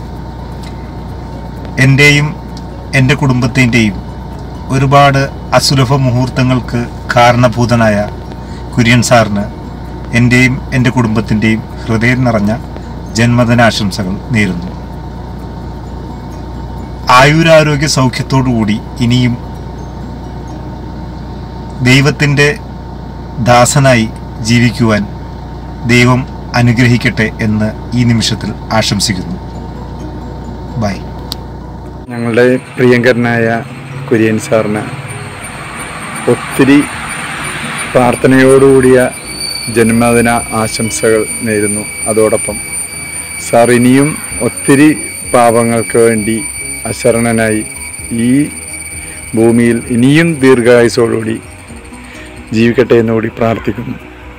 എൻ്റെയും എൻ്റെ കുടുംബത്തിൻ്റെയും ഒരുപാട് അസുലഭ മുഹൂർത്തങ്ങൾക്ക് കാരണഭൂതനായ കുര്യൻ സാറിന് എൻ്റെയും എൻ്റെ കുടുംബത്തിൻ്റെയും ഹൃദയം നിറഞ്ഞ ജന്മദിനാശംസകൾ നേരുന്നു ആയുരാരോഗ്യ സൗഖ്യത്തോടുകൂടി ഇനിയും ദൈവത്തിൻ്റെ ദാസനായി ജീവിക്കുവാൻ ദൈവം അനുഗ്രഹിക്കട്ടെ എന്ന് ഈ നിമിഷത്തിൽ ആശംസിക്കുന്നു ബൈ ഞങ്ങളുടെ പ്രിയങ്കരനായ കുര്യൻ സാറിന് ഒത്തിരി പ്രാർത്ഥനയോടുകൂടിയ ജന്മദിന ആശംസകൾ നേരുന്നു അതോടൊപ്പം സാർ ഇനിയും ഒത്തിരി പാപങ്ങൾക്ക് വേണ്ടി അശരണനായി ഈ ഭൂമിയിൽ ഇനിയും ദീർഘായുസോടുകൂടി ജീവിക്കട്ടെ എന്നുകൂടി പ്രാർത്ഥിക്കുന്നു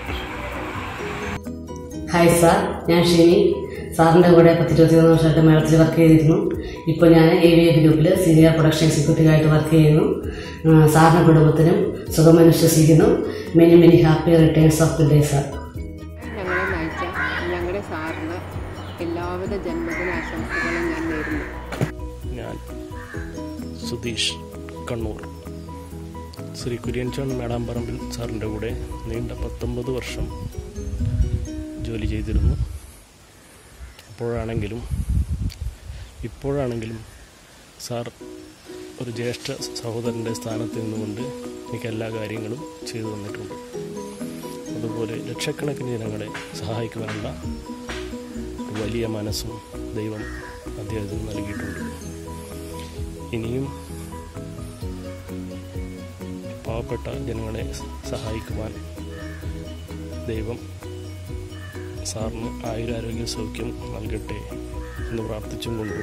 ഹായ് സാർ ഞാൻ ഷിനി സാറിൻ്റെ കൂടെ പത്തിരുപത്തിമൂന്ന് വർഷമായിട്ട് മേളത്തിൽ വർക്ക് ചെയ്തിരുന്നു ഇപ്പോൾ ഞാൻ എ വി എ ഗ്രൂപ്പിൽ സീനിയർ പ്രൊഡക്ഷൻ എക്സിക്യൂട്ടീവായിട്ട് വർക്ക് ചെയ്യുന്നു ആ, സാറിൻ്റെ കുടുംബത്തിനും സുഖമെന്ന് വിശ്വസിക്കുന്നു many many happy returns of the day sir ഞങ്ങളെ നയിച്ച ഞങ്ങളുടെ സാറിന് എല്ലാവിധ ജന്മദിനാശംസകളും ഞാൻ നേരുന്നു ഞാൻ സുധീഷ് കണ്ണൂർ ശ്രീ കുര്യൻ ജോൺ മേടാമ്പറമ്പിൽ സാറിൻ്റെ കൂടെ നീണ്ട പത്തൊമ്പത് വർഷം ജോലി ചെയ്തിരുന്നു അപ്പോഴാണെങ്കിലും ഇപ്പോഴാണെങ്കിലും സാർ ഒരു ജ്യേഷ്ഠ സഹോദരൻ്റെ സ്ഥാനത്ത് നിന്നുകൊണ്ട് എനിക്ക് എല്ലാ കാര്യങ്ങളും ചെയ്തു തന്നിട്ടുണ്ട് അതുപോലെ ലക്ഷക്കണക്കിന് ജനങ്ങളെ സഹായിക്കുവാനുള്ള ഒരു വലിയ മനസ്സും ദൈവം അദ്ദേഹത്തിന് നൽകിയിട്ടുണ്ട് ഇനിയും പാവപ്പെട്ട ജനങ്ങളെ സഹായിക്കുവാൻ ദൈവം സാറിന് ആയുരാരോഗ്യ സൗഖ്യം നൽകട്ടെ എന്ന് പ്രാർത്ഥിച്ചും കൊണ്ടും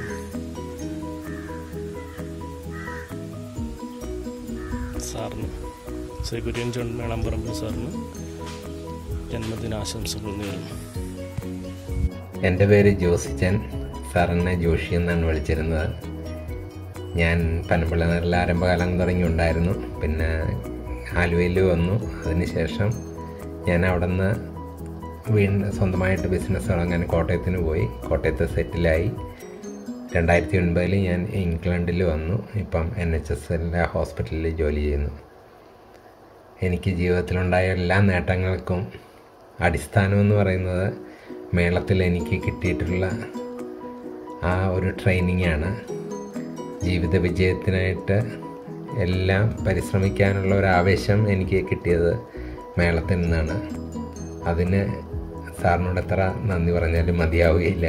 സാറിന് ശ്രീ കുര്യൻ ജോൺ മേളാമ്പറമ്പ് സാറിന് ജന്മദിനാശംസകൾ നേരുന്നു എൻ്റെ പേര് ജോസിച്ചൻ സാറിനെ ജോഷി എന്നാണ് വിളിച്ചിരുന്നത് ഞാൻ പനമ്പള്ളി നല്ല ആരംഭകാലം തുടങ്ങി ഉണ്ടായിരുന്നു പിന്നെ ആലുവയിൽ വന്നു അതിനുശേഷം ഞാൻ അവിടെ നിന്ന് വീണ്ടും സ്വന്തമായിട്ട് ബിസിനസ് തുടങ്ങാൻ കോട്ടയത്തിന് പോയി കോട്ടയത്ത് സെറ്റിലായി രണ്ടായിരത്തി ഒൻപതിൽ ഞാൻ ഇംഗ്ലണ്ടിൽ വന്നു ഇപ്പം എൻ എച്ച് എസ് എല്ലാ ഹോസ്പിറ്റലിൽ ജോലി ചെയ്യുന്നു എനിക്ക് ജീവിതത്തിലുണ്ടായ എല്ലാ നേട്ടങ്ങൾക്കും അടിസ്ഥാനം എന്ന് പറയുന്നത് മേളത്തിൽ എനിക്ക് കിട്ടിയിട്ടുള്ള ആ ഒരു ട്രെയിനിങ്ങാണ് ജീവിത വിജയത്തിനായിട്ട് എല്ലാം പരിശ്രമിക്കാനുള്ള ഒരു ആവേശം എനിക്ക് കിട്ടിയത് മേളത്തിൽ നിന്നാണ് അതിന് സാറിനോട് എത്ര നന്ദി പറഞ്ഞാലും മതിയാവുകയില്ല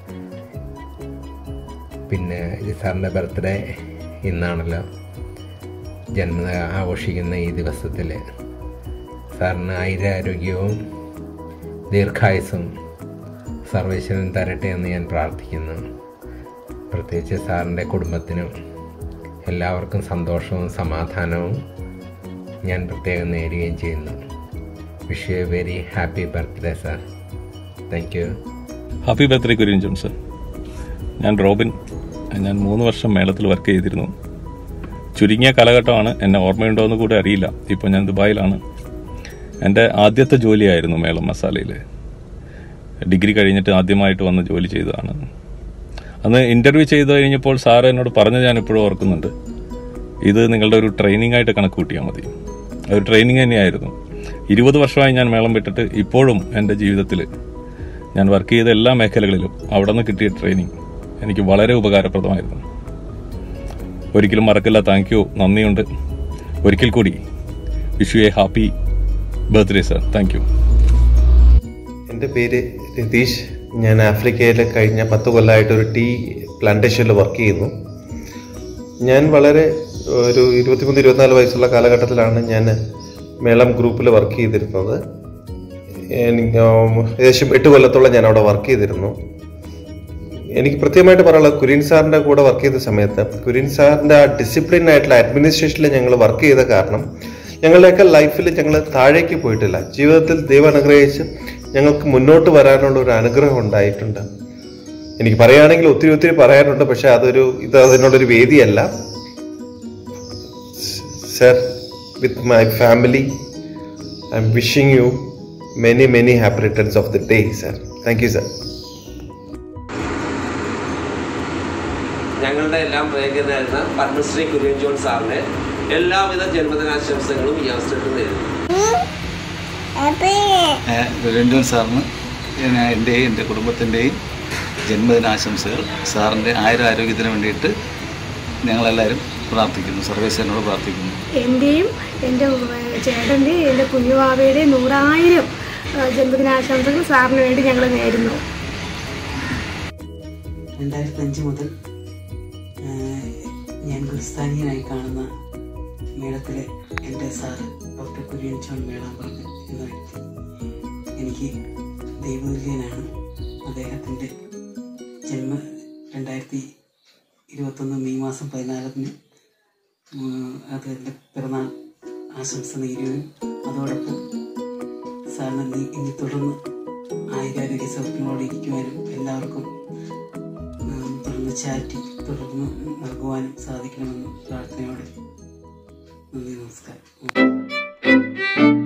പിന്നെ ഈ സാറിൻ്റെ ബർത്ത്ഡേ ഇന്നാണല്ലോ ജന്മ ആഘോഷിക്കുന്ന ഈ ദിവസത്തിൽ സാറിന് ആയുരാരോഗ്യവും ദീർഘായുസും സർവേശ്വരൻ തരട്ടെ എന്ന് ഞാൻ പ്രാർത്ഥിക്കുന്നു പ്രത്യേകിച്ച് സാറിൻ്റെ കുടുംബത്തിനും എല്ലാവർക്കും സന്തോഷവും സമാധാനവും ഞാൻ പ്രത്യേകം നേരുകയും ചെയ്യുന്നു wish you very happy birthday sir thank you happy birthday Kurian Johnson ഞാൻ റോബിൻ ഞാൻ മൂന്ന് വർഷം മേളത്തിൽ വർക്ക് ചെയ്തിരുന്നു ചുരുങ്ങിയ കാലഘട്ടമാണ് എന്നെ ഓർമ്മയുണ്ടോ എന്ന് കൂടെ അറിയില്ല ഇപ്പോൾ ഞാൻ ദുബായിലാണ് എൻ്റെ ആദ്യത്തെ ജോലിയായിരുന്നു മേളം മസാലയിൽ ഡിഗ്രി കഴിഞ്ഞിട്ട് ആദ്യമായിട്ട് വന്ന് ജോലി ചെയ്തതാണ് അന്ന് ഇൻ്റർവ്യൂ ചെയ്ത് കഴിഞ്ഞപ്പോൾ സാറ് എന്നോട് പറഞ്ഞത് ഞാൻ ഇപ്പോഴും ഓർക്കുന്നുണ്ട് ഇത് നിങ്ങളുടെ ഒരു ട്രെയിനിങ് ആയിട്ട് കണക്ക് കൂട്ടിയാൽ മതി ഒരു ട്രെയിനിങ് തന്നെയായിരുന്നു ഇരുപത് വർഷമായി ഞാൻ മേളം വിട്ടിട്ട് ഇപ്പോഴും എൻ്റെ ജീവിതത്തിൽ ഞാൻ വർക്ക് ചെയ്ത എല്ലാ മേഖലകളിലും അവിടെ നിന്ന് കിട്ടിയ ട്രെയിനിങ് എനിക്ക് വളരെ ഉപകാരപ്രദമായിരുന്നു ഒരിക്കലും മറക്കില്ല താങ്ക് യു നന്ദിയുണ്ട് ഒരിക്കൽ കൂടി wish you a happy birthday sir thank you എൻ്റെ പേര് രതീഷ് ഞാൻ ആഫ്രിക്കയിൽ കഴിഞ്ഞ പത്ത് കൊല്ലമായിട്ട് ഒരു ടീ പ്ലാന്റേഷനിൽ വർക്ക് ചെയ്യുന്നു ഞാൻ വളരെ ഒരു ഇരുപത്തിമൂന്ന് ഇരുപത്തിനാല് വയസ്സുള്ള കാലഘട്ടത്തിലാണ് ഞാൻ മേളം ഗ്രൂപ്പിൽ വർക്ക് ചെയ്തിരുന്നത് എനിക്ക് ഏകദേശം എട്ട് കൊല്ലത്തോളം ഞാൻ അവിടെ വർക്ക് ചെയ്തിരുന്നു എനിക്ക് പ്രത്യേകമായിട്ട് പറയാനുള്ളത് കുര്യൻ സാറിൻ്റെ കൂടെ വർക്ക് ചെയ്ത സമയത്ത് കുര്യൻ സാറിൻ്റെ ആ ഡിസിപ്ലിൻ ആയിട്ടുള്ള അഡ്മിനിസ്ട്രേഷനിൽ ഞങ്ങൾ വർക്ക് ചെയ്ത കാരണം ഞങ്ങളുടെയൊക്കെ ലൈഫിൽ ഞങ്ങൾ താഴേക്ക് പോയിട്ടില്ല ജീവിതത്തിൽ ദൈവം അനുഗ്രഹിച്ച് ഞങ്ങൾക്ക് മുന്നോട്ട് വരാനുള്ള ഒരു അനുഗ്രഹം ഉണ്ടായിട്ടുണ്ട് എനിക്ക് പറയുകയാണെങ്കിൽ ഒത്തിരി ഒത്തിരി പറയാനുണ്ട് പക്ഷെ അതൊരു ഇത് അതിനുള്ളൊരു വേദിയല്ല sir with my family I am wishing you many many happy returns of the day sir thank you sir ഞങ്ങളുടെ എല്ലാം പ്രിയങ്കരനായിരുന്ന പത്മശ്രീ കുര്യൻ ജോൺ സാറിന് എല്ലാവിധ ജന്മദിനാശംസകളും ഈ അവസരത്തിൽ നേരുന്നു രഞ്ജോൻ സാറിന് ഞാൻ എൻ്റെയും എൻ്റെ കുടുംബത്തിൻ്റെയും ജന്മദിനാശംസകൾ സാറിൻ്റെ ആയിരം ആരോഗ്യത്തിന് വേണ്ടിയിട്ട് ഞങ്ങളെല്ലാവരും പ്രാർത്ഥിക്കുന്നു സർവേശ്വരനോട് പ്രാർത്ഥിക്കുന്നു എൻ്റെയും എൻ്റെ ചേട്ടൻ്റെയും എൻ്റെ കുഞ്ഞുവാവയുടെയും നൂറായിരം ആ, ജന്മദിനാശംസകൾ സാറിന് വേണ്ടി ഞങ്ങൾ നേരുന്നു രണ്ടായിരത്തി അഞ്ച് മുതൽ ആ, ഞാൻ ക്രിസ്താനിയനായി കാണുന്ന മേളത്തിലെ എൻ്റെ സാറ് ഡോക്ടർ കുര്യൻ ജോൺ മേളാമ്പറമ്പ് എന്ന വ്യക്തി എനിക്ക് ദൈവതുല്യനാണ് അദ്ദേഹത്തിൻ്റെ ജന്മ രണ്ടായിരത്തി ഇരുപത്തൊന്ന് മെയ് മാസം പതിനാലിന് അത് എൻ്റെ പിറന്നാൾ ആശംസ നേരുകയും അതോടൊപ്പം സാറിന് നീ- ഇനി തുടർന്ന് ആയുരാരോഗ്യ സൗഖ്യങ്ങളോടെ ഇരിക്കുവാനും എല്ലാവർക്കും ഉം, തുടർന്ന് ചാരിറ്റി തുടർന്ന് നൽകുവാനും സാധിക്കണമെന്ന് പ്രാർത്ഥനയോടെ നന്ദി നമസ്കാരം